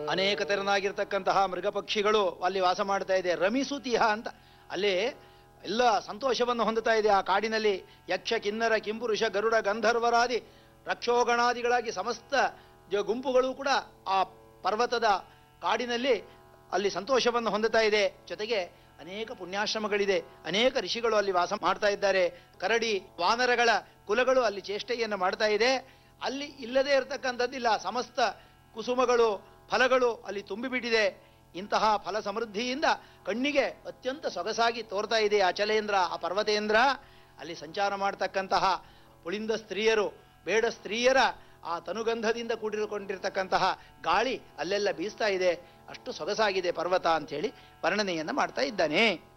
ಅನೇಕ ತೆರನಾಗಿರ್ತಕ್ಕಂತಹ ಮೃಗ ಪಕ್ಷಿಗಳು ಅಲ್ಲಿ ವಾಸ ಮಾಡ್ತಾ ಇದೆ ರಮಿಸುತಿಹ ಅಂತ ಅಲ್ಲಿ ಎಲ್ಲ ಸಂತೋಷವನ್ನು ಹೊಂದುತ್ತಾ ಇದೆ ಆ ಕಾಡಿನಲ್ಲಿ ಯಕ್ಷ ಕಿನ್ನರ ಕಿಂಪುರುಷ ಗರುಡ ಗಂಧರ್ವರಾದಿ ರಕ್ಷೋಗಣಾದಿಗಳಾಗಿ ಸಮಸ್ತ ಜ- ಗುಂಪುಗಳು ಕೂಡ ಆ ಪರ್ವತದ ಕಾಡಿನಲ್ಲಿ ಅಲ್ಲಿ ಸಂತೋಷವನ್ನು ಹೊಂದುತ್ತಾ ಇದೆ ಜೊತೆಗೆ ಅನೇಕ ಪುಣ್ಯಾಶ್ರಮಗಳಿದೆ ಅನೇಕ ಋಷಿಗಳು ಅಲ್ಲಿ ವಾಸ ಮಾಡ್ತಾ ಇದ್ದಾರೆ ಕರಡಿ ವಾನರಗಳ ಕುಲಗಳು ಅಲ್ಲಿ ಚೇಷ್ಟೆಯನ್ನು ಮಾಡ್ತಾ ಇದೆ ಅಲ್ಲಿ ಇಲ್ಲದೆ ಇರತಕ್ಕಂಥದ್ದಿಲ್ಲ ಸಮಸ್ತ ಕುಸುಮಗಳು ಫಲಗಳು ಅಲ್ಲಿ ತುಂಬಿಬಿಟ್ಟಿದೆ ಇಂತಹ ಫಲ ಸಮೃದ್ಧಿಯಿಂದ ಕಣ್ಣಿಗೆ ಅತ್ಯಂತ ಸೊಗಸಾಗಿ ತೋರ್ತಾ ಇದೆ ಅಚಲೇಂದ್ರ ಆ ಪರ್ವತೇಂದ್ರ ಅಲ್ಲಿ ಸಂಚಾರ ಮಾಡ್ತಕ್ಕಂತಹ ಪುಳಿಂದ ಸ್ತ್ರೀಯರು ಬೇಡ ಸ್ತ್ರೀಯರ ಆ ತನುಗಂಧದಿಂದ ಕೂಡಿರುಕೊಂಡಿರ್ತಕ್ಕಂತಹ ಗಾಳಿ ಅಲ್ಲೆಲ್ಲ ಬೀಸ್ತಾ ಇದೆ ಅಷ್ಟು ಸೊಗಸಾಗಿದೆ ಪರ್ವತ ಅಂಥೇಳಿ ವರ್ಣನೆಯನ್ನು ಮಾಡ್ತಾ ಇದ್ದಾನೆ